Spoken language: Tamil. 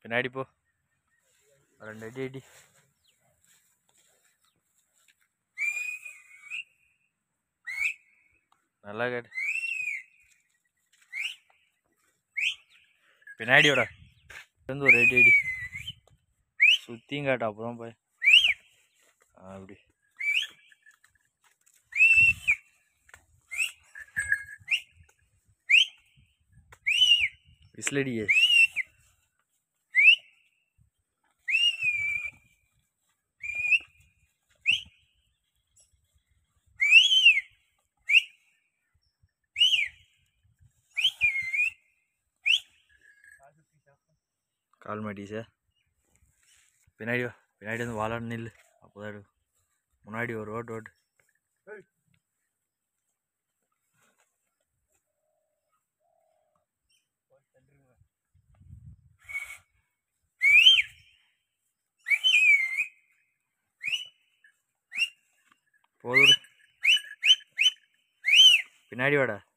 பின்னாடி போ ரெண்டு அடி அடி நல்லா கேட்டு பின்னாடியோட இருந்து ஒரு அடி அடி சுற்றியும் காட்டு அப்போ தான் போய் ஆ, அப்படி விசிலடியே கால் மாட்டிச்சா பின்னாடி வா பின்னாடி வந்து வாழாடு நில்லு அப்போதான் எடு முன்னாடி ஒரு ஓட்டு ஓட்டு போதும் பின்னாடி வாடா